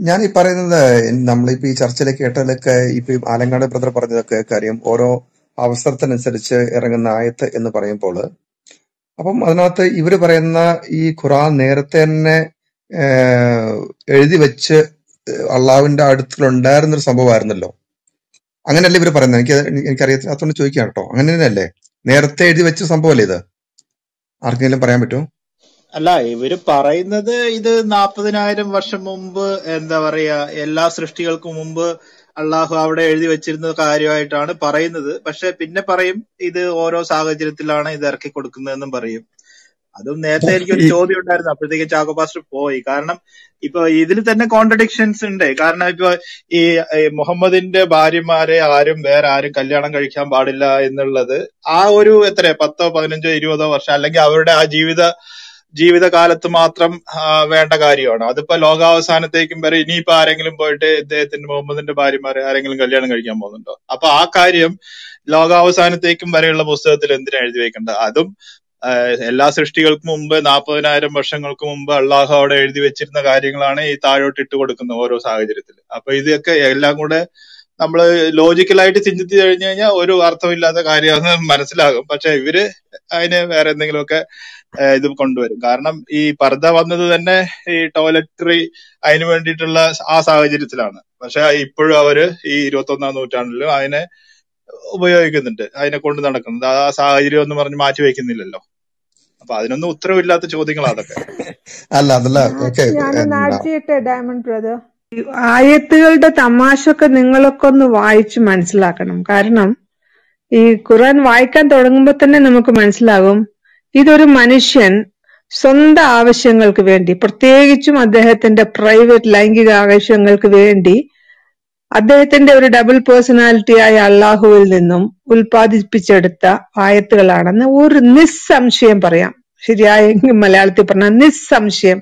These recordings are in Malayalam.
ഞാൻ ഈ പറയുന്നത് നമ്മളിപ്പോ ഈ ചർച്ചയിലേക്ക് കേട്ടതിലൊക്കെ ഇപ്പൊ ഈ ആലങ്കാട് ബ്രദർ പറഞ്ഞതൊക്കെ കാര്യം ഓരോ അവസരത്തിനനുസരിച്ച് ഇറങ്ങുന്ന ആയത്ത് എന്ന് പറയുമ്പോൾ അപ്പം അതിനകത്ത് ഇവര് പറയുന്ന ഈ ഖുറാൻ നേരത്തെ തന്നെ ഏഹ്, എഴുതി വെച്ച് അള്ളാഹുവിന്റെ അടുത്തുണ്ടായിരുന്ന ഒരു സംഭവമായിരുന്നല്ലോ അങ്ങനെയല്ലേ ഇവര് പറയുന്നത് എനിക്ക് എനിക്കറിയത്തില്ല അതുകൊണ്ട് ചോദിക്കാം കേട്ടോ അങ്ങനെ തന്നെയല്ലേ നേരത്തെ എഴുതി വെച്ച സംഭവമല്ലേ ഇത് ആർക്കെങ്കിലും പറയാൻ പറ്റുമോ അല്ല ഇവര് പറയുന്നത് ഇത് നാപ്പതിനായിരം വർഷം മുമ്പ് എന്താ പറയാ എല്ലാ സൃഷ്ടികൾക്കും മുമ്പ് അള്ളാഹു അവിടെ എഴുതി വെച്ചിരുന്ന കാര്യമായിട്ടാണ് പറയുന്നത് പക്ഷെ പിന്നെ പറയും ഇത് ഓരോ സാഹചര്യത്തിലാണ് ഇത് ഇറക്കി കൊടുക്കുന്നതെന്നും പറയും അതും നേരത്തെ എനിക്കൊരു ഈ ചോദ്യം ഉണ്ടായിരുന്നു അപ്പോഴത്തേക്ക് ചാക്കോ പാസ്റ്റർ പോയി കാരണം ഇപ്പൊ ഇതിൽ തന്നെ കോൺട്രഡിക്ഷൻസ് ഉണ്ട് കാരണം ഇപ്പൊ ഈ ഈ മുഹമ്മദിന്റെ ഭാര്യമാരെ ആരും വേറെ ആരും കല്യാണം കഴിക്കാൻ പാടില്ല എന്നുള്ളത് ആ ഒരു എത്ര പത്തോ പതിനഞ്ചോ ഇരുപതോ വർഷം അല്ലെങ്കിൽ അവരുടെ ആ ജീവിത ജീവിതകാലത്ത് മാത്രം ആ, വേണ്ട കാര്യമാണ് അതിപ്പോ ലോകാവസാനത്തേക്കും വരെ ഇനിയിപ്പോ ആരെങ്കിലും പോയിട്ട് ഇദ്ദേഹത്തിന്റെ മുഹമ്മദിന്റെ ഭാര്യമാരെ ആരെങ്കിലും കല്യാണം കഴിക്കാൻ പോകുന്നുണ്ടോ അപ്പൊ ആ കാര്യം ലോകാവസാനത്തേക്കും വരെയുള്ള പുസ്തകത്തിൽ എന്തിനാ എഴുതി വെക്കേണ്ടത് അതും ആഹ് എല്ലാ സൃഷ്ടികൾക്കും മുമ്പ് നാൽപ്പതിനായിരം വർഷങ്ങൾക്ക് മുമ്പ് അള്ളാഹു അവിടെ എഴുതി വെച്ചിരുന്ന കാര്യങ്ങളാണ് ഈ താഴോട്ട് ഇട്ട് കൊടുക്കുന്നത് ഓരോ സാഹചര്യത്തിൽ അപ്പൊ ഇതൊക്കെ എല്ലാം കൂടെ നമ്മൾ ലോജിക്കലായിട്ട് ചിന്തിച്ചു കഴിഞ്ഞു കഴിഞ്ഞാൽ ഒരു അർത്ഥമില്ലാത്ത കാര്യമാണെന്ന് മനസ്സിലാകും പക്ഷെ ഇവര് അതിന് വേറെ എന്തെങ്കിലുമൊക്കെ ആഹ് ഇത് കൊണ്ടുവരും കാരണം ഈ പർദ്ദ വന്നത് തന്നെ ഈ ടോയ്ലറ്ററി അതിന് വേണ്ടിയിട്ടുള്ള ആ സാഹചര്യത്തിലാണ് പക്ഷെ ഇപ്പോഴും അവര് ഈ ഇരുപത്തി ഒന്നാം നൂറ്റാണ്ടിലും അതിനെ ഉപയോഗിക്കുന്നുണ്ട് അതിനെ കൊണ്ട് നടക്കുന്നുണ്ട് ആ സാഹചര്യം എന്ന് പറഞ്ഞ് മാറ്റി വെക്കുന്നില്ലല്ലോ അപ്പൊ അതിനൊന്നും ഉത്തരവില്ലാത്ത ചോദ്യങ്ങളാ അതൊക്കെ അല്ല അതല്ല ഓക്കെ ഞാനൊന്ന് ആഡ് ചെയ്യട്ടെ ഡയമണ്ട് ബ്രദർ ആയത്തുകളുടെ തമാശൊക്കെ നിങ്ങളൊക്കെ ഒന്ന് വായിച്ച് മനസ്സിലാക്കണം കാരണം ഈ ഖുർആൻ വായിക്കാൻ തുടങ്ങുമ്പോൾ തന്നെ നമുക്ക് മനസ്സിലാകും ഇതൊരു മനുഷ്യൻ സ്വന്തം ആവശ്യങ്ങൾക്ക് വേണ്ടി പ്രത്യേകിച്ചും അദ്ദേഹത്തിന്റെ പ്രൈവറ്റ് ലൈംഗിക ആവശ്യങ്ങൾക്ക് വേണ്ടി അദ്ദേഹത്തിന്റെ ഒരു ഡബിൾ പേഴ്സണാലിറ്റി ആയ അള്ളാഹുവിൽ നിന്നും ഉൽപ്പാദിപ്പിച്ചെടുത്ത ആയത്തുകളാണെന്ന് ഒരു നിസ്സംശയം പറയാം ശരിയായ മലയാളത്തിൽ പറഞ്ഞ നിസ്സംശയം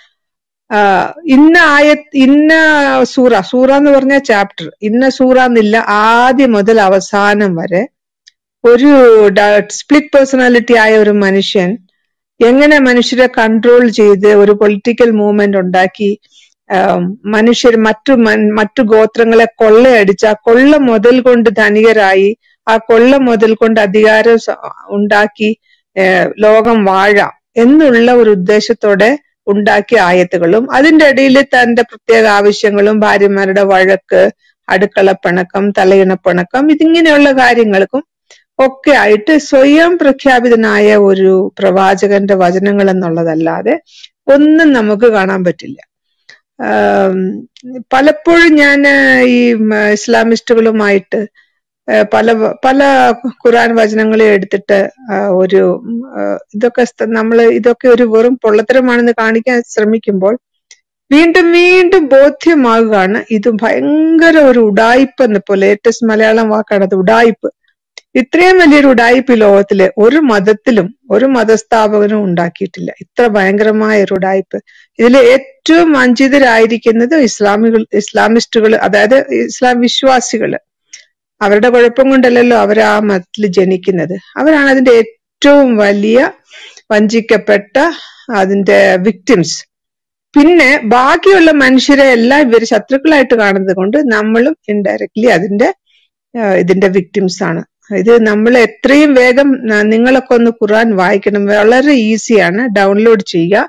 ആഹ് ഇന്ന ആയ ഇന്ന സൂറ സൂറ എന്ന് പറഞ്ഞ ചാപ്റ്റർ ഇന്ന സൂറ എന്നില്ല ആദ്യം മുതൽ അവസാനം വരെ ഒരു സ്പ്ലിറ്റ് പേഴ്സണാലിറ്റി ആയ ഒരു മനുഷ്യൻ എങ്ങനെ മനുഷ്യരെ കൺട്രോൾ ചെയ്ത് ഒരു പൊളിറ്റിക്കൽ മൂവ്മെന്റ് ഉണ്ടാക്കി ആം, മനുഷ്യർ മറ്റു മൻ- മറ്റു ഗോത്രങ്ങളെ കൊള്ളയടിച്ച് ആ കൊള്ള മുതൽ കൊണ്ട് ധനികരായി ആ കൊള്ള മുതൽ കൊണ്ട് അധികാരം സ- ഉണ്ടാക്കി ഏഹ്, ലോകം വാഴാം എന്നുള്ള ഒരു ഉദ്ദേശത്തോടെ ഉണ്ടാക്കിയ ആയത്തുകളും അതിന്റെ ഇടയിൽ തന്റെ പ്രത്യേക ആവശ്യങ്ങളും ഭാര്യമാരുടെ വഴക്ക് അടുക്കളപ്പിണക്കം തലയിണപ്പിണക്കം ഇതിങ്ങനെയുള്ള കാര്യങ്ങൾക്കും ഒക്കെ ആയിട്ട് സ്വയം പ്രഖ്യാപിതനായ ഒരു പ്രവാചകന്റെ വചനങ്ങൾ എന്നുള്ളതല്ലാതെ ഒന്നും നമുക്ക് കാണാൻ പറ്റില്ല ആം, പലപ്പോഴും ഞാൻ ഈ ഉം, ഇസ്ലാമിസ്റ്റുകളുമായിട്ട് ഏഹ്, പല പല ഖുറാൻ വചനങ്ങളെ എടുത്തിട്ട് ആ, ഒരു ഉം, ആ, ഇതൊക്കെ നമ്മൾ ഇതൊക്കെ ഒരു വെറും പൊള്ളത്തരമാണെന്ന് കാണിക്കാൻ ശ്രമിക്കുമ്പോൾ വീണ്ടും വീണ്ടും ബോധ്യമാകുകയാണ് ഇത് ഭയങ്കര ഒരു ഉടായിപ്പ് എന്നിപ്പോ ലേറ്റസ്റ്റ് മലയാളം വാക്കാണ് അത് ഉടായിപ്പ് ഇത്രയും വലിയൊരു ഉടായിപ്പ് ഈ ലോകത്തില് ഒരു മതത്തിലും ഒരു മതസ്ഥാപകനും ഉണ്ടാക്കിയിട്ടില്ല ഇത്ര ഭയങ്കരമായ ഒരു ഉടായിപ്പ് ഇതിൽ ഏറ്റവും വഞ്ചിതരായിരിക്കുന്നത് ഇസ്ലാമികൾ ഇസ്ലാമിസ്റ്റുകൾ അതായത് ഇസ്ലാം വിശ്വാസികള് അവരുടെ കുഴപ്പം കൊണ്ടല്ലല്ലോ അവർ ആ മതത്തിൽ ജനിക്കുന്നത് അവരാണ് അതിന്റെ ഏറ്റവും വലിയ വഞ്ചിക്കപ്പെട്ട അതിന്റെ വിക്ടിംസ് പിന്നെ ബാക്കിയുള്ള മനുഷ്യരെ എല്ലാം ഇവർ ശത്രുക്കളായിട്ട് കാണുന്നത് കൊണ്ട് നമ്മളും ഇൻഡയറക്ട്ലി അതിന്റെ ആ, ഇതിന്റെ വിക്ടിംസ് ആണ് ഇത് നമ്മൾ എത്രയും വേഗം ന- നിങ്ങളൊക്കെ ഒന്ന് ഖുർആൻ വായിക്കണം വളരെ ഈസിയാണ് ഡൗൺലോഡ് ചെയ്യുക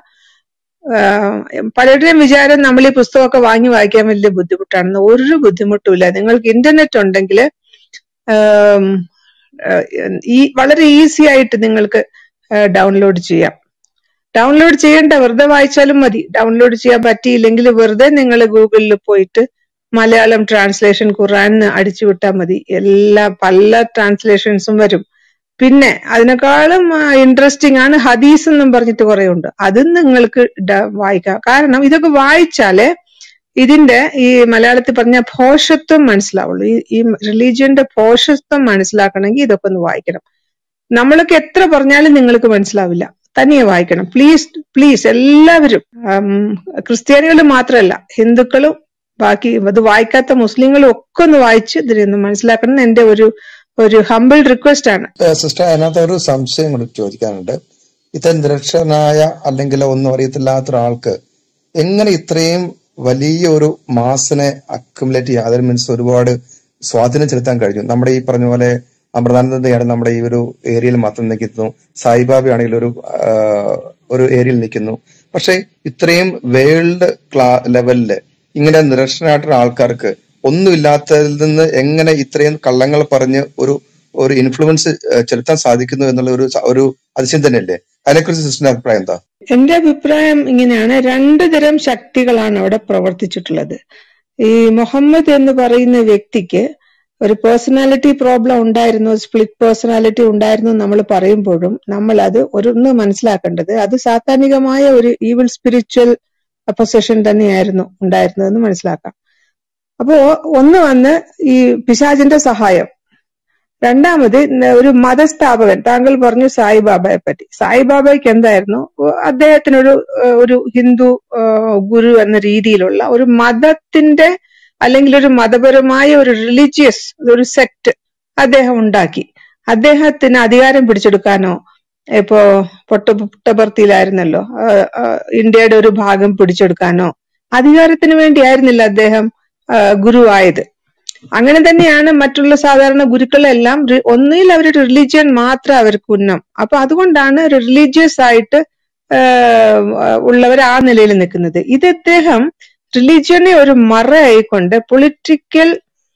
ആഹ് പലരുടെയും വിചാരം നമ്മൾ ഈ പുസ്തകമൊക്കെ വാങ്ങി വായിക്കാൻ വലിയ ബുദ്ധിമുട്ടാണെന്ന് ഒരു ബുദ്ധിമുട്ടുമില്ല നിങ്ങൾക്ക് ഇന്റർനെറ്റ് ഉണ്ടെങ്കിൽ ഈ വളരെ ഈസി ആയിട്ട് നിങ്ങൾക്ക് ഡൗൺലോഡ് ചെയ്യാം ഡൗൺലോഡ് ചെയ്യേണ്ട വെറുതെ വായിച്ചാലും മതി ഡൗൺലോഡ് ചെയ്യാൻ പറ്റിയില്ലെങ്കിൽ വെറുതെ നിങ്ങൾ ഗൂഗിളിൽ പോയിട്ട് മലയാളം ട്രാൻസ്ലേഷൻ ഖുറാൻ അടിച്ചു വിട്ടാൽ മതി എല്ലാ പല ട്രാൻസ്ലേഷൻസും വരും പിന്നെ അതിനേക്കാളും ഇൻട്രസ്റ്റിംഗ് ആണ് ഹദീസ് എന്നും പറഞ്ഞിട്ട് കുറെ ഉണ്ട് അതും നിങ്ങൾക്ക് ഡ- വായിക്കാം കാരണം ഇതൊക്കെ വായിച്ചാലേ ഇതിന്റെ ഈ മലയാളത്തിൽ പറഞ്ഞ ഭോഷത്വം മനസ്സിലാവുള്ളൂ ഈ ഈ റിലീജിയന്റെ ഭോഷത്വം മനസ്സിലാക്കണമെങ്കിൽ ഇതൊക്കെ ഒന്ന് വായിക്കണം നമ്മളൊക്കെ എത്ര പറഞ്ഞാലും നിങ്ങൾക്ക് മനസ്സിലാവില്ല തനിയെ വായിക്കണം പ്ലീസ് പ്ലീസ് എല്ലാവരും ക്രിസ്ത്യാനികൾ മാത്രമല്ല ഹിന്ദുക്കളും ബാക്കി ഇത് വായിക്കാത്ത മുസ്ലിങ്ങളും ഒക്കെ ഒന്ന് വായിച്ച് ഇതിനൊന്ന് മനസ്സിലാക്കണം എന്ന് എന്റെ ഒരു ഒരു ഹമ്പിൾ റിക്വസ്റ്റ് ആണ് സിസ്റ്റർ അതിനകത്ത് ഒരു സംശയം കൂടി ചോദിക്കാനുണ്ട് ഇത്ര നിരക്ഷരനായ അല്ലെങ്കിൽ ഒന്നും അറിയത്തില്ലാത്ത ഒരാൾക്ക് എങ്ങനെ ഇത്രയും വലിയ ഒരു മാസിനെ അക്യുമുലേറ്റ് ചെയ്യുക അതിന് മീൻസ് ഒരുപാട് സ്വാധീനം ചെലുത്താൻ കഴിഞ്ഞു നമ്മുടെ ഈ പറഞ്ഞ പോലെ അമൃതാനന്ദയാണ് നമ്മുടെ ഈ ഒരു ഏരിയയിൽ മാത്രം നിൽക്കുന്നു സായിബാബ ആണെങ്കിൽ ഒരു ആ, ഒരു ഏരിയയിൽ നിൽക്കുന്നു പക്ഷെ ഇത്രയും വേൾഡ് ക്ലാ ലെവലില് ഇങ്ങനെ നിരക്ഷരായിട്ടുള്ള ആൾക്കാർക്ക് ഒന്നുമില്ലാത്തതിൽ നിന്ന് എങ്ങനെ ഇത്രയും കള്ളങ്ങൾ പറഞ്ഞ് ഒരു ഒരു ഇൻഫ്ലുവൻസ് ചെലുത്താൻ സാധിക്കുന്നു എന്നുള്ള ഒരു സ- ഒരു അതിശയം തന്നെയല്ലേ അതിനെക്കുറിച്ച് സിസ്റ്ററിന്റെ അഭിപ്രായം എന്താ എന്റെ അഭിപ്രായം ഇങ്ങനെയാണ് രണ്ടു തരം ശക്തികളാണ് അവിടെ പ്രവർത്തിച്ചിട്ടുള്ളത് ഈ മുഹമ്മദ് എന്ന് പറയുന്ന വ്യക്തിക്ക് ഒരു പേഴ്സണാലിറ്റി പ്രോബ്ലം ഉണ്ടായിരുന്നു സ്പ്ലിറ്റ് പേഴ്സണാലിറ്റി ഉണ്ടായിരുന്നു നമ്മൾ പറയുമ്പോഴും നമ്മൾ അത് ഒരു ഒന്ന് മനസ്സിലാക്കേണ്ടത് അത് സാത്താനികമായ ഒരു ഈവിൾ സ്പിരിച്വൽ പൊസഷൻ തന്നെയായിരുന്നു ഉണ്ടായിരുന്നതെന്ന് മനസ്സിലാക്കാം അപ്പോ ഒന്ന് വന്ന് ഈ പിശാചിന്റെ സഹായം രണ്ടാമത് ന- ഒരു മതസ്ഥാപകൻ താങ്കൾ പറഞ്ഞു സായിബാബയെ പറ്റി സായിബാബയ്ക്ക് എന്തായിരുന്നു അദ്ദേഹത്തിനൊരു ഏഹ്, ഒരു ഹിന്ദു ഏഹ്, ഗുരു എന്ന രീതിയിലുള്ള ഒരു മതത്തിന്റെ അല്ലെങ്കിൽ ഒരു മതപരമായ ഒരു റിലീജിയസ് ഒരു സെക്ട് അദ്ദേഹം ഉണ്ടാക്കി അദ്ദേഹത്തിന് അധികാരം പിടിച്ചെടുക്കാനോ ഇപ്പോ പൊട്ട പുട്ടപർത്തിയിലായിരുന്നല്ലോ ആഹ് ആഹ് ഇന്ത്യയുടെ ഒരു ഭാഗം പിടിച്ചെടുക്കാനോ അധികാരത്തിന് വേണ്ടിയായിരുന്നില്ല അദ്ദേഹം ആഹ് ഗുരുവായത് അങ്ങനെ തന്നെയാണ് മറ്റുള്ള സാധാരണ ഗുരുക്കളെല്ലാം റി- ഒന്നുകിൽ അവരുടെ റിലീജിയൻ മാത്രം അവർക്ക് ഉന്നം അപ്പൊ അതുകൊണ്ടാണ് ഒരു റിലീജിയസ് ആയിട്ട് ആഹ് ഉള്ളവർ ആ നിലയിൽ നിൽക്കുന്നത് ഇത് ഇദ്ദേഹം റിലീജിയനെ ഒരു മറയായിക്കൊണ്ട് പൊളിറ്റിക്കൽ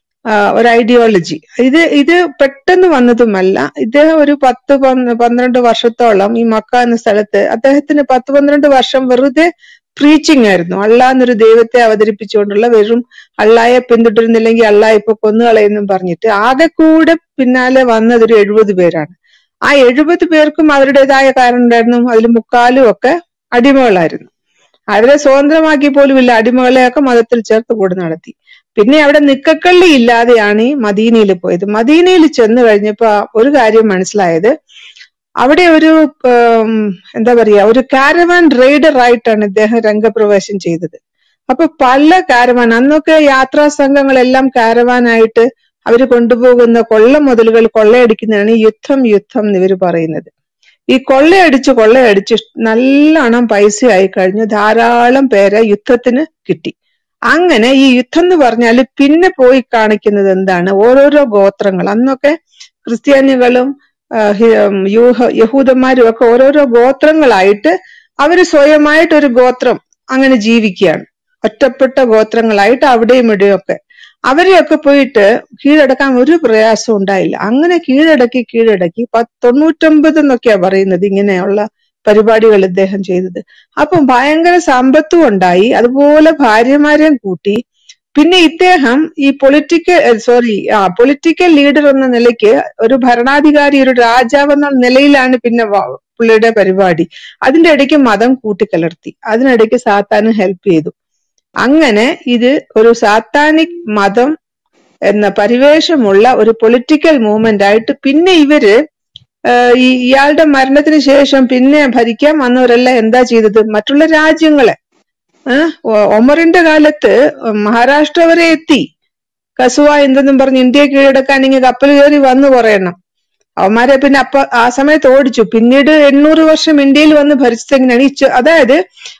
ഒരു ഐഡിയോളജി ഇത് ഇത് പെട്ടെന്ന് വന്നതുമല്ല ഇദ്ദേഹം ഒരു പത്ത് പന്ത് പന്ത്രണ്ട് വർഷത്തോളം ഈ മക്ക എന്ന സ്ഥലത്ത് അദ്ദേഹത്തിന് പത്ത് പന്ത്രണ്ട് വർഷം വെറുതെ പ്രീച്ചിങ് ആയിരുന്നു അള്ളാഹ് എന്നൊരു ദൈവത്തെ അവതരിപ്പിച്ചുകൊണ്ടുള്ള വെറും അള്ളായെ പിന്തുടരുന്നില്ലെങ്കിൽ അള്ളാഹ് ഇപ്പൊ കൊന്നുകളയെന്നും പറഞ്ഞിട്ട് ആകെ കൂടെ പിന്നാലെ വന്നത് ഒരു എഴുപത് പേരാണ് ആ എഴുപത് പേർക്കും അവരുടേതായ കാരണം ഉണ്ടായിരുന്നു അതിൽ മുക്കാലും ഒക്കെ അടിമകളായിരുന്നു അവരെ സ്വതന്ത്രമാക്കി പോലും ഇല്ല അടിമകളെയൊക്കെ മതത്തിൽ ചേർത്ത് കൂടെ നടത്തി പിന്നെ അവിടെ നിക്കക്കള്ളി ഇല്ലാതെയാണ് ഈ മദീനയിൽ പോയത് മദീനയിൽ ചെന്ന് കഴിഞ്ഞപ്പോ ഒരു കാര്യം മനസ്സിലായത് അവിടെ ഒരു ഉം, എന്താ പറയാ ഒരു കാരവാൻ റൈഡർ ആയിട്ടാണ് ഇദ്ദേഹം രംഗപ്രവേശം ചെയ്തത് അപ്പൊ പല കാരവാൻ അന്നൊക്കെ യാത്രാ സംഘങ്ങളെല്ലാം കാരവാനായിട്ട് അവര് കൊണ്ടുപോകുന്ന കൊള്ള മുതലുകൾ കൊള്ളയടിക്കുന്നതാണ് ഈ യുദ്ധം യുദ്ധം എന്ന് ഇവര് പറയുന്നത് ഈ കൊള്ളയടിച്ച് കൊള്ളയടിച്ച് നല്ലോണം പൈസയായി കഴിഞ്ഞു ധാരാളം പേരെ യുദ്ധത്തിന് കിട്ടി അങ്ങനെ ഈ യുദ്ധം എന്ന് പറഞ്ഞാൽ പിന്നെ പോയി കാണിക്കുന്നത് എന്താണ് ഓരോരോ ഗോത്രങ്ങൾ അന്നൊക്കെ ക്രിസ്ത്യാനികളും ആ, ഹി- ഉം, യൂഹ- യഹൂദന്മാരും ഒക്കെ ഓരോരോ ഗോത്രങ്ങളായിട്ട് അവര് സ്വയമായിട്ട് ഒരു ഗോത്രം അങ്ങനെ ജീവിക്കുകയാണ് ഒറ്റപ്പെട്ട ഗോത്രങ്ങളായിട്ട് അവിടെയും ഇവിടെയും ഒക്കെ അവരെയൊക്കെ പോയിട്ട് കീഴടക്കാൻ ഒരു പ്രയാസവും ഉണ്ടായില്ല അങ്ങനെ കീഴടക്കി കീഴടക്കി പത്ത് തൊണ്ണൂറ്റൊമ്പത് എന്നൊക്കെയാ പറയുന്നത് ഇങ്ങനെയുള്ള പരിപാടികൾ ഇദ്ദേഹം ചെയ്തത് അപ്പം ഭയങ്കര സമ്പത്തും ഉണ്ടായി അതുപോലെ ഭാര്യമാരെയും കൂട്ടി പിന്നെ ഇദ്ദേഹം ഈ പൊളിറ്റിക്കൽ സോറി ആ പൊളിറ്റിക്കൽ ലീഡർ എന്ന നിലയ്ക്ക് ഒരു ഭരണാധികാരി ഒരു രാജാവ് എന്ന നിലയിലാണ് പിന്നെ വ- പുള്ളിയുടെ പരിപാടി അതിന്റെ ഇടയ്ക്ക് മതം കൂട്ടിക്കലർത്തി അതിനിടയ്ക്ക് സാത്താന് ഹെൽപ്പ് ചെയ്തു അങ്ങനെ ഇത് ഒരു സാത്താനിക് മതം എന്ന പരിവേഷമുള്ള ഒരു പൊളിറ്റിക്കൽ മൂവ്മെന്റ് ആയിട്ട് പിന്നെ ഇവര് ആഹ് ഈ ഇയാളുടെ മരണത്തിന് ശേഷം പിന്നെ ഭരിക്കാൻ വന്നവരെല്ലാം എന്താ ചെയ്തത് മറ്റുള്ള രാജ്യങ്ങളെ ഏഹ് ഒ- ഒമറിന്റെ കാലത്ത് മഹാരാഷ്ട്ര വരെ എത്തി കസുവ എന്തെന്നും പറഞ്ഞ് ഇന്ത്യയെ കീഴടക്കാൻ ഇങ്ങനെ കപ്പൽ കയറി വന്നു പറയണം അവന്മാരെ പിന്നെ അപ്പൊ ആ സമയത്ത് ഓടിച്ചു പിന്നീട് എണ്ണൂറ് വർഷം ഇന്ത്യയിൽ വന്ന് ഭരിച്ചതെങ്ങനെയാണ് ഈ ചെ- അതായത്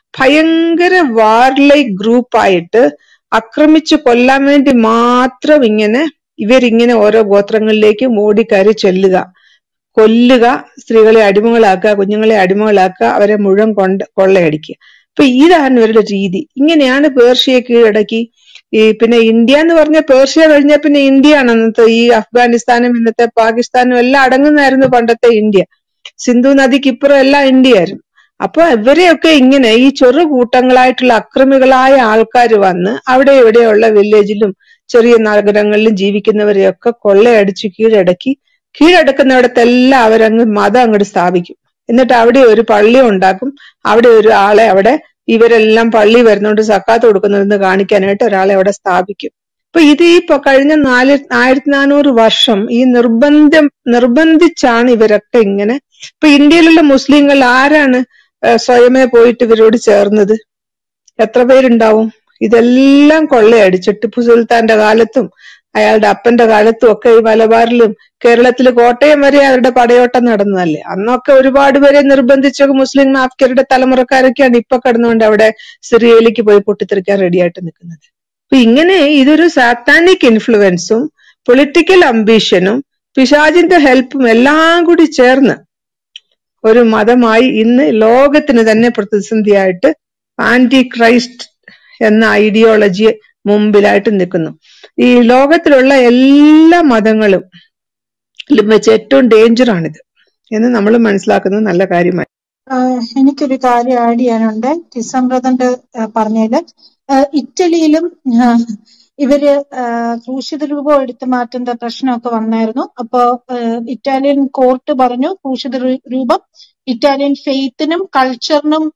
ഭയങ്കര വാർലൈക്ക് ഗ്രൂപ്പായിട്ട് ആക്രമിച്ചു കൊല്ലാൻ വേണ്ടി മാത്രം ഇങ്ങനെ ഇവരിങ്ങനെ ഓരോ ഗോത്രങ്ങളിലേക്കും ഓടിക്കയറി ചെല്ലുക കൊല്ലുക സ്ത്രീകളെ അടിമകളാക്കുക കുഞ്ഞുങ്ങളെ അടിമകളാക്കുക അവരെ മുഴുവൻ കൊണ്ട് കൊള്ളയടിക്കുക അപ്പൊ ഇതാണ് ഇവരുടെ രീതി ഇങ്ങനെയാണ് പേർഷ്യയെ കീഴടക്കി ഈ പിന്നെ ഇന്ത്യ എന്ന് പറഞ്ഞ പേർഷ്യ കഴിഞ്ഞാൽ പിന്നെ ഇന്ത്യയാണ് അന്നത്തെ ഈ അഫ്ഗാനിസ്ഥാനും ഇന്നത്തെ പാകിസ്ഥാനും എല്ലാം അടങ്ങുന്നതായിരുന്നു പണ്ടത്തെ ഇന്ത്യ സിന്ധു നദിക്ക് ഇപ്പുറം എല്ലാം ഇന്ത്യയായിരുന്നു അപ്പൊ ഇവരെയൊക്കെ ഇങ്ങനെ ഈ ചെറു കൂട്ടങ്ങളായിട്ടുള്ള അക്രമികളായ ആൾക്കാർ വന്ന് അവിടെ ഇവിടെയുള്ള വില്ലേജിലും ചെറിയ നഗരങ്ങളിലും ജീവിക്കുന്നവരെയൊക്കെ കൊള്ളയടിച്ച് കീഴടക്കി കീഴടക്കുന്നിടത്തെല്ലാം അവരങ്ങ് മതം അങ്ങോട്ട് സ്ഥാപിക്കും എന്നിട്ട് അവിടെ ഒരു പള്ളി ഉണ്ടാക്കും അവിടെ ഒരു ആളെ അവിടെ ഇവരെല്ലാം പള്ളി വരുന്നോണ്ട് സക്കാത്ത് കൊടുക്കുന്നതെന്ന് കാണിക്കാനായിട്ട് ഒരാളെ അവിടെ സ്ഥാപിക്കും അപ്പൊ ഇത് ഈ ഇപ്പൊ കഴിഞ്ഞ നാല് ആയിരത്തി നാനൂറ് വർഷം ഈ നിർബന്ധം നിർബന്ധിച്ചാണ് ഇവരൊക്കെ ഇങ്ങനെ ഇപ്പൊ ഇന്ത്യയിലുള്ള മുസ്ലിങ്ങൾ ആരാണ് ഏഹ് സ്വയമേ പോയിട്ട് ഇവരോട് ചേർന്നത് എത്ര പേരുണ്ടാവും ഇതെല്ലാം കൊള്ളയടിച്ച് ടിപ്പു സുൽത്താന്റെ കാലത്തും അയാളുടെ അപ്പന്റെ കാലത്തും ഒക്കെ ഈ മലബാറിലും കേരളത്തിൽ കോട്ടയം വരെ അവരുടെ പടയോട്ടം നടന്നതല്ലേ അന്നൊക്കെ ഒരുപാട് പേരെ നിർബന്ധിച്ചൊക്കെ മുസ്ലിം മാഫിക്കരുടെ തലമുറക്കാരൊക്കെയാണ് ഇപ്പൊ കടന്നുകൊണ്ട് അവിടെ സിറിയയിലേക്ക് പോയി പൊട്ടിത്തെറിക്കാൻ റെഡിയായിട്ട് നിൽക്കുന്നത് അപ്പൊ ഇങ്ങനെ ഇതൊരു സാത്താനിക് ഇൻഫ്ലുവൻസും പൊളിറ്റിക്കൽ അംബീഷനും പിശാചിന്റെ ഹെൽപ്പും എല്ലാം കൂടി ചേർന്ന് ഒരു മതമായി ഇന്ന് ലോകത്തിന് തന്നെ പ്രതിസന്ധിയായിട്ട് ആന്റി ക്രൈസ്റ്റ് എന്ന ഐഡിയോളജി മുമ്പിലായിട്ട് നിൽക്കുന്നു ഈ ലോകത്തിലുള്ള എല്ലാ മതങ്ങളും ലും വെച്ച് ഏറ്റവും ഡേഞ്ചർ ആണിത് എന്ന് നമ്മൾ മനസ്സിലാക്കുന്നത് നല്ല കാര്യമായി ആഹ് എനിക്കൊരു കാര്യം ആഡ് ചെയ്യാനുണ്ട് ഡിസംബ്രതന്റെ പറഞ്ഞതില് ആഹ് ഇറ്റലിയിലും ആഹ് ഇവര് ആഹ് ക്രൂശിത രൂപം എടുത്തു മാറ്റുന്ന പ്രശ്നമൊക്കെ വന്നായിരുന്നു അപ്പോ ആഹ് ഇറ്റാലിയൻ കോർട്ട് പറഞ്ഞു ക്രൂശിത രൂ- രൂപം ഇറ്റാലിയൻ ഫെയ്ത്തിനും കൾച്ചറിനും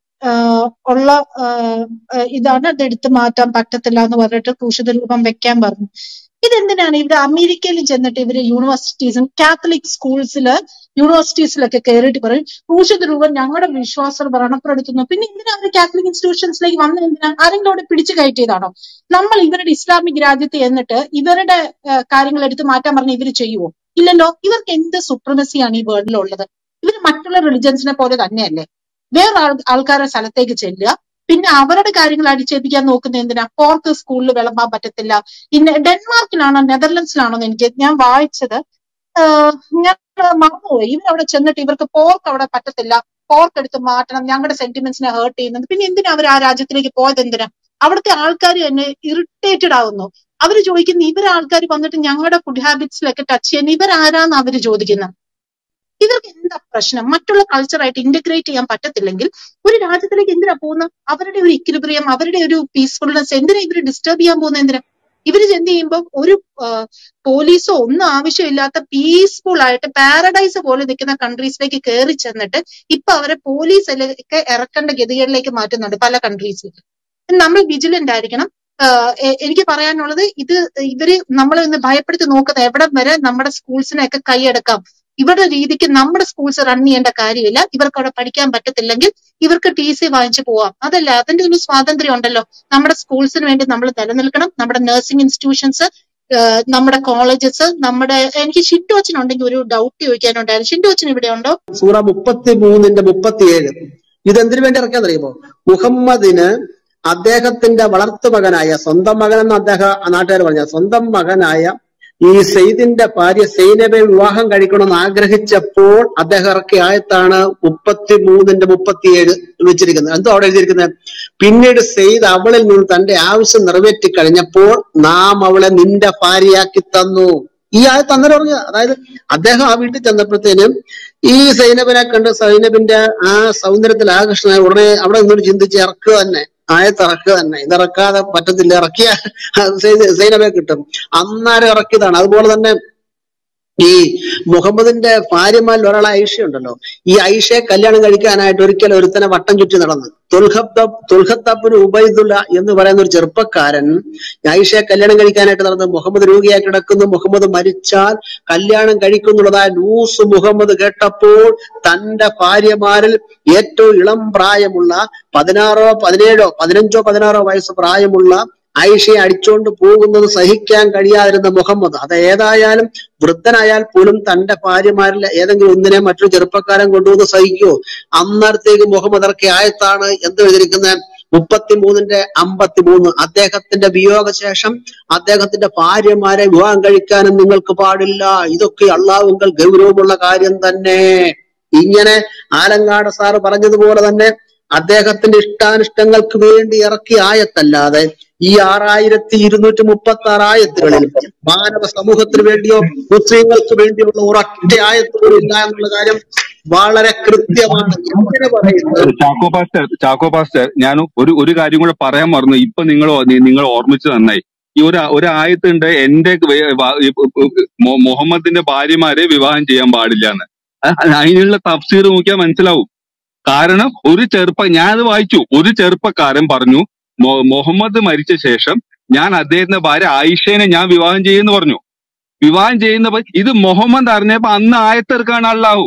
ഉള്ള ആഹ് ആഹ് ഇതാണ് അത് എടുത്തു മാറ്റാൻ പറ്റത്തില്ല എന്ന് പറഞ്ഞിട്ട് ക്രൂശിത രൂപം വെക്കാൻ പറഞ്ഞു ഇതെന്തിനാണ് ഇവിടെ അമേരിക്കയിൽ ചെന്നിട്ട് ഇവര് യൂണിവേഴ്സിറ്റീസും കാത്തലിക് സ്കൂൾസില് യൂണിവേഴ്സിറ്റീസിലൊക്കെ കയറിയിട്ട് പറയും ക്രൂശിത രൂപം ഞങ്ങളുടെ വിശ്വാസം വ്രണപ്പെടുത്തുന്നു പിന്നെ എന്തിനാ അവർ കാത്തലിക് ഇൻസ്റ്റിറ്റ്യൂഷൻസിലേക്ക് വന്നത് എന്തിനാ ആരെങ്കിലും അവിടെ പിടിച്ചു കയറ്റിയതാണോ നമ്മൾ ഇവരുടെ ഇസ്ലാമിക് രാജ്യത്ത് എന്നിട്ട് ഇവരുടെ ഏഹ്, കാര്യങ്ങൾ എടുത്ത് മാറ്റാൻ പറഞ്ഞ ഇവർ ചെയ്യുവോ ഇല്ലല്ലോ ഇവർക്ക് എന്ത് സുപ്രമസിയാണ് ഈ വേൾഡിലുള്ളത് ഇവർ മറ്റുള്ള റിലിജൻസിനെ പോലെ തന്നെയല്ലേ വേറെ ആൾ ആൾക്കാരുടെ സ്ഥലത്തേക്ക് ചെല്ലുക പിന്നെ അവരുടെ കാര്യങ്ങൾ അടിച്ചേൽപ്പിക്കാൻ നോക്കുന്ന എന്തിനാ പോർക്ക് സ്കൂളിൽ വിളമ്പാൻ പറ്റത്തില്ല ഇന്ന് ഡെൻമാർക്കിലാണോ നെതർലൻഡ്സിലാണോ എന്ന് എനിക്ക് ഞാൻ വായിച്ചത് ആഹ് ഞാൻ മറന്നുപോയി ഇവരവിടെ ചെന്നിട്ട് ഇവർക്ക് പോർക്ക് അവിടെ പറ്റത്തില്ല പോർക്ക് എടുത്ത് മാറ്റണം ഞങ്ങളുടെ സെന്റിമെന്റ്സിനെ ഹേർട്ട് ചെയ്യുന്നത് പിന്നെ എന്തിനാ അവർ ആ രാജ്യത്തിലേക്ക് പോയത് എന്തിനാ അവിടുത്തെ ആൾക്കാർ തന്നെ ഇറിറ്റേറ്റഡ് ആവുന്നു അവര് ചോദിക്കുന്നു ഇവർ ആൾക്കാർ വന്നിട്ട് ഞങ്ങളുടെ ഫുഡ് ഹാബിറ്റ്സിലൊക്കെ ടച്ച് ചെയ്യുന്ന ഇവരാരാന്ന് അവര് ചോദിക്കുന്നത് ഇവർക്ക് എന്താ പ്രശ്നം മറ്റുള്ള കൾച്ചറായിട്ട് ഇന്റഗ്രേറ്റ് ചെയ്യാൻ പറ്റത്തില്ലെങ്കിൽ ഒരു രാജ്യത്തിലേക്ക് എന്തിനാ പോകുന്നത് അവരുടെ ഒരു ഇക്വിലിബ്രിയം അവരുടെ ഒരു പീസ്ഫുൾനെസ് എന്തിനാ ഇവര് ഡിസ്റ്റർബ് ചെയ്യാൻ പോകുന്നത് എന്തിനാ ഇവര് ചെന്ന് ചെയ്യുമ്പോൾ ഒരു പോലീസോ ഒന്നും ആവശ്യമില്ലാത്ത പീസ്ഫുൾ ആയിട്ട് പാരഡൈസ് പോലെ നിൽക്കുന്ന കൺട്രീസിലേക്ക് കയറി ചെന്നിട്ട് ഇപ്പൊ അവരെ പോലീസിലേക്ക് ഇറക്കേണ്ട ഗതികളിലേക്ക് മാറ്റുന്നുണ്ട് പല കൺട്രീസിലും നമ്മൾ വിജിലന്റ് ആയിരിക്കണം ആഹ് എ- എനിക്ക് പറയാനുള്ളത് ഇത് ഇവര് നമ്മളെ ഒന്ന് ഭയപ്പെടുത്തി നോക്കുന്നത് എവിടം വരെ നമ്മുടെ സ്കൂൾസിനെയൊക്കെ കൈയടക്കാം ഇവരുടെ രീതിക്ക് നമ്മുടെ സ്കൂൾസ് റൺ ചെയ്യേണ്ട കാര്യമില്ല ഇവർക്ക് അവിടെ പഠിക്കാൻ പറ്റത്തില്ലെങ്കിൽ ഇവർക്ക് ടി സി വാങ്ങിച്ചു പോവാം അതല്ല അതിന്റെ ഒരു സ്വാതന്ത്ര്യം ഉണ്ടല്ലോ നമ്മുടെ സ്കൂൾസിന് വേണ്ടി നമ്മൾ നിലനിൽക്കണം നമ്മുടെ നഴ്സിംഗ് ഇൻസ്റ്റിറ്റ്യൂഷൻസ് നമ്മുടെ കോളേജസ് നമ്മുടെ എനിക്ക് ഷിൻഡു അച്ഛനുണ്ടെങ്കിൽ ഒരു ഡൗട്ട് ചോദിക്കാനുണ്ടായിരുന്നു ഷിൻഡു അച്ഛൻ ഇവിടെ ഉണ്ടോ സൂറ മുപ്പത്തി മൂന്നിന്റെ മുപ്പത്തിയേഴ് ഇതെന്തിനു വേണ്ടി ഇറക്കാന്നറിയുമോ മുഹമ്മദിന് അദ്ദേഹത്തിന്റെ വളർത്തുമകനായ സ്വന്തം മകനെന്ന് അദ്ദേഹം നാട്ടുകാർ പറഞ്ഞ സ്വന്തം മകനായ ഈ സെയ്ദിന്റെ ഭാര്യ സൈനബെ വിവാഹം കഴിക്കണമെന്ന് ആഗ്രഹിച്ചപ്പോൾ അദ്ദേഹം ഇറക്കിയ ആയത്താണ് മുപ്പത്തി മൂന്നിന്റെ മുപ്പത്തിയേഴ് വെച്ചിരിക്കുന്നത് എന്തോ അവിടെ എഴുതിയിരിക്കുന്നത് പിന്നീട് സെയ്ദ് അവളിൽ നിന്ന് തന്റെ ആവശ്യം നിറവേറ്റി കഴിഞ്ഞപ്പോൾ നാം അവളെ നിന്റെ ഭാര്യയാക്കി തന്നു ഈ ആയത്ത് അന്നേരം പറഞ്ഞ അതായത് അദ്ദേഹം ആ വീട്ടിൽ ചെന്നപ്പോഴത്തേനും ഈ സൈനബിനെ കണ്ട് സൈനബിന്റെ ആ സൗന്ദര്യത്തിൽ ആകർഷണമായി ഉടനെ അവിടെ നിന്നോട് ചിന്തിച്ച് ഇറക്കുക തന്നെ ആയത്ത് ഇറക്കുക തന്നെ ഇതിറക്കാതെ പറ്റത്തില്ല ഇറക്കിയ സൈനബെ കിട്ടും അന്നേരം ഇറക്കിയതാണ് അതുപോലെ തന്നെ ഈ മുഹമ്മദിന്റെ ഭാര്യമാരിൽ ഒരാൾ ഐഷ ഉണ്ടല്ലോ ഈ ഐഷയെ കല്യാണം കഴിക്കാനായിട്ട് ഒരിക്കൽ ഒരുത്തനെ വട്ടം ചുറ്റി നടന്നു തുൽഹബ്ദബ് തുൽഹത്തബിന് ഉബൈദുല്ല എന്ന് പറയുന്ന ഒരു ചെറുപ്പക്കാരൻ ഐഷയെ കല്യാണം കഴിക്കാനായിട്ട് നടന്ന് മുഹമ്മദ് രോഗിയായി കിടക്കുന്നു മുഹമ്മദ് മരിച്ചാൽ കല്യാണം കഴിക്കുന്നുള്ളതായ ന്യൂസ് മുഹമ്മദ് കേട്ടപ്പോൾ തന്റെ ഭാര്യമാരിൽ ഏറ്റവും ഇളം പ്രായമുള്ള പതിനാറോ പതിനേഴോ പതിനഞ്ചോ പതിനാറോ വയസ്സ് പ്രായമുള്ള ആയിഷയെ അടിച്ചുകൊണ്ട് പോകുന്നത് സഹിക്കാൻ കഴിയാതിരുന്ന മുഹമ്മദ് അത് ഏതായാലും വൃദ്ധനായാൽ പോലും തന്റെ ഭാര്യമാരിൽ ഏതെങ്കിലും ഒന്നിനെ മറ്റൊരു ചെറുപ്പക്കാരൻ കൊണ്ടുവന്ന് സഹിക്കുമോ അന്നേരത്തേക്ക് മുഹമ്മദ് ഇറക്കിയ ആയത്താണ് എന്ത് എഴുതിയിരിക്കുന്നത് മുപ്പത്തിമൂന്നിന്റെ അമ്പത്തിമൂന്ന് അദ്ദേഹത്തിന്റെ വിയോഗശേഷം അദ്ദേഹത്തിന്റെ ഭാര്യമാരെ വിവാഹം കഴിക്കാനും നിങ്ങൾക്ക് പാടില്ല ഇതൊക്കെ അള്ളാഹുങ്കൽ ഗൗരവമുള്ള കാര്യം തന്നെ ഇങ്ങനെ ആലങ്കാട് സാറ് പറഞ്ഞതുപോലെ തന്നെ അദ്ദേഹത്തിന്റെ ഇഷ്ടാനിഷ്ടങ്ങൾക്ക് വേണ്ടി ഇറക്കിയ ആയത്തല്ലാതെ ഈ ആറായിരത്തി ഇരുന്നൂറ്റി മുപ്പത്തി ആറ് ആയത്തുകളിൽ മാനവ സമൂഹത്തിന് വേണ്ടിയോ മുസ്ലിങ്ങൾക്ക് വേണ്ടിയുള്ള ഒരൊറ്റ ആയത്തുകളും ഇല്ല എന്നുള്ള കാര്യം വളരെ കൃത്യമാണ് എന്തിനു പറയുന്നത് ചാക്കോ പാസ്റ്റർ ചാക്കോ പാസ്റ്റർ ഞാൻ ഒരു ഒരു കാര്യം കൂടെ പറയാൻ മറന്നു ഇപ്പൊ നിങ്ങൾ നിങ്ങൾ ഓർമ്മിച്ചു നന്നായി ഈ ഒരു ഒരു ആയത്തുണ്ട് എന്റെ വേ- വ- ഈ മു- മുഹമ്മദിന്റെ ഭാര്യമാരെ വിവാഹം ചെയ്യാൻ പാടില്ല എന്ന് അതിനുള്ള തഫ്സീർ നോക്കിയാൽ മനസ്സിലാവും കാരണം ഒരു ചെറുപ്പ ഞാനത് വായിച്ചു ഒരു ചെറുപ്പക്കാരൻ പറഞ്ഞു മൊ- മുഹമ്മദ് മരിച്ച ശേഷം ഞാൻ അദ്ദേഹത്തിന്റെ ഭാര്യ ആയിഷേനെ ഞാൻ വിവാഹം ചെയ്യുമെന്ന് പറഞ്ഞു വിവാഹം ചെയ്യുന്ന പ- ഇത് മുഹമ്മദ് അറിഞ്ഞപ്പോ അന്ന് ആയത്തെടുക്കാണ് അള്ളാഹു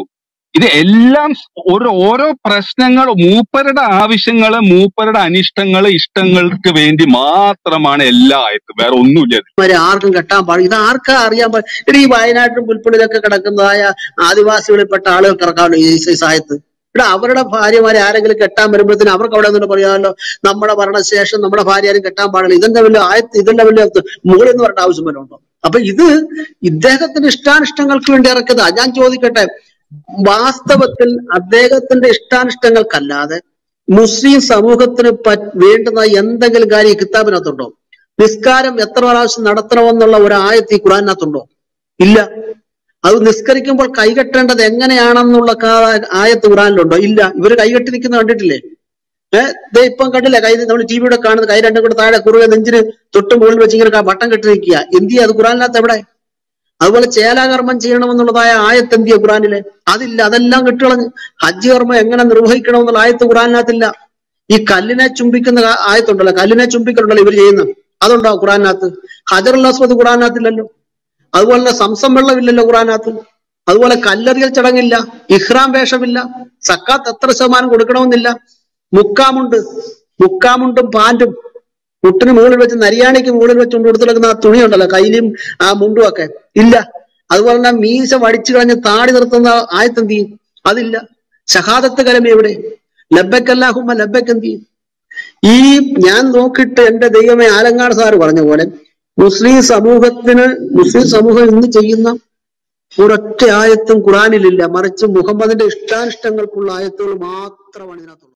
ഇത് എല്ലാം ഒരു ഓരോ പ്രശ്നങ്ങൾ മൂപ്പരുടെ ആവശ്യങ്ങള് മൂപ്പരുടെ അനിഷ്ടങ്ങള് ഇഷ്ടങ്ങൾക്ക് വേണ്ടി മാത്രമാണ് എല്ലാ ആയത്തും വേറെ ഒന്നുമില്ല ഇതിൽ. ഇവരെ ആർക്കും കെട്ടാൻ പാടില്ല ഇത് ആർക്കാ അറിയാൻ പാടില്ല ഈ വയനാട്ടിലും പുൽപ്പള്ളിയിലൊക്കെ കിടക്കുന്നതായ ആദിവാസികളിൽപ്പെട്ട ആളുകൾക്ക് ഇറക്കാമല്ലോ ഈ ഈ സായത്ത് ഇവിടെ അവരുടെ ഭാര്യമാരെ ആരെങ്കിലും കെട്ടാൻ വരുമ്പോഴത്തേനും അവർക്ക് അവിടെ നിന്ന് പറയാമല്ലോ നമ്മുടെ ഭരണശേഷം നമ്മുടെ ഭാര്യ ആരും കെട്ടാൻ പാടില്ല ഇതെന്താ വലിയ ആയത്ത് ഇതെന്താ വലിയ മുകളിൽ എന്ന് പറഞ്ഞ ആവശ്യം വല്ലതും ഉണ്ടോ അപ്പൊ ഇത് ഇദ്ദേഹത്തിന്റെ ഇഷ്ടാനിഷ്ടങ്ങൾക്ക് വേണ്ടി ഇറക്കുന്നതാ ഞാൻ ചോദിക്കട്ടെ വാസ്തവത്തിൽ അദ്ദേഹത്തിന്റെ ഇഷ്ടാനിഷ്ടങ്ങൾക്കല്ലാതെ മുസ്ലിം സമൂഹത്തിന് പറ്റ് വേണ്ടുന്ന എന്തെങ്കിലും കാര്യം ഈ കിതാബിനകത്തുണ്ടോ നിസ്കാരം എത്ര പ്രാവശ്യം നടത്തണമെന്നുള്ള ഒരു ആയത്ത് ഈ ഖുറാനകത്തുണ്ടോ ഇല്ല അത് നിസ്കരിക്കുമ്പോൾ കൈകെട്ടേണ്ടത് എങ്ങനെയാണെന്നുള്ള കാ- ആയത്ത് ഖുറാനിലുണ്ടോ ഇല്ല ഇവര് കൈകെട്ടി നിൽക്കുന്ന കണ്ടിട്ടില്ലേ ഏഹ് ദേ ഇപ്പം കണ്ടില്ലേ കൈ നമ്മൾ ടിവിയുടെ കാണുന്നത് കൈ രണ്ടും കൂടെ താഴെ കുറുകെ നെഞ്ചിന് തൊട്ട് മുകളിൽ വെച്ച് ഇങ്ങനെ ക- വട്ടം കെട്ടി നിൽക്കുക എന്തിയാ അത് ഖുറാനിനകത്ത് എവിടെ അതുപോലെ ചേലാകർമ്മം ചെയ്യണമെന്നുള്ളതായ ആയത്ത് എന്തിയ ഖുറാനിലെ അതില്ല അതെല്ലാം കെട്ടുകളഞ്ഞ് ഹജ്ജ് കർമ്മം എങ്ങനെ നിർവഹിക്കണമെന്നുള്ള ആയത്ത് ഖുറാനിനകത്തില്ല ഈ കല്ലിനെ ചുംബിക്കുന്ന ആ- ആയത്തുണ്ടല്ലോ കല്ലിനെ ചുംബിക്കലുണ്ടല്ലോ ഇവർ ചെയ്യുന്നത് അതുണ്ടോ ഖുറാനകത്ത് ഹജറുൽ അസ്വദ് ഖുറാനകത്തില്ലല്ലോ അതുപോലെ തന്നെ സംസം വെള്ളമില്ലല്ലോ ഖുറാനകത്ത് അതുപോലെ കല്ലെറിയൽ ചടങ്ങില്ല ഇഹ്റാം വേഷമില്ല സക്കാത്ത് എത്ര ശതമാനം കൊടുക്കണമെന്നില്ല മുക്കാമുണ്ട് മുക്കാമുണ്ടും പാൻറ്റും മുട്ടിന് മുകളിൽ വെച്ച് നരിയാണിക്ക് മുകളിൽ വെച്ച് കൊണ്ട് കൊടുത്തു കിടക്കുന്ന ആ തുണിയുണ്ടല്ലോ കയ്യിലും ആ മുണ്ടും ഒക്കെ ഇല്ല അതുപോലെ തന്നെ മീശ വടിച്ചു കളഞ്ഞ് താടി നിർത്തുന്ന ആയത്തെന്തി അതില്ല ഷഹാദത്ത് കലമ എവിടെ ലബ്ബക്കല്ലാഹുമ്മ ലബ്ബക്ക് എന്തി ഈ ഞാൻ നോക്കിയിട്ട് എന്റെ ദൈവമേ ആലങ്ങാട് സാറ് പറഞ്ഞ പോലെ മുസ്ലിം സമൂഹത്തിന് മുസ്ലിം സമൂഹം ഇന്ന് ചെയ്യുന്ന ഒരൊറ്റ ആയത്തും ഖുറാനിലില്ല മറിച്ച് മുഹമ്മദിന്റെ ഇഷ്ടാനിഷ്ടങ്ങൾക്കുള്ള ആയത്തുകൾ മാത്രമാണ് ഇതിനകത്തുള്ളത്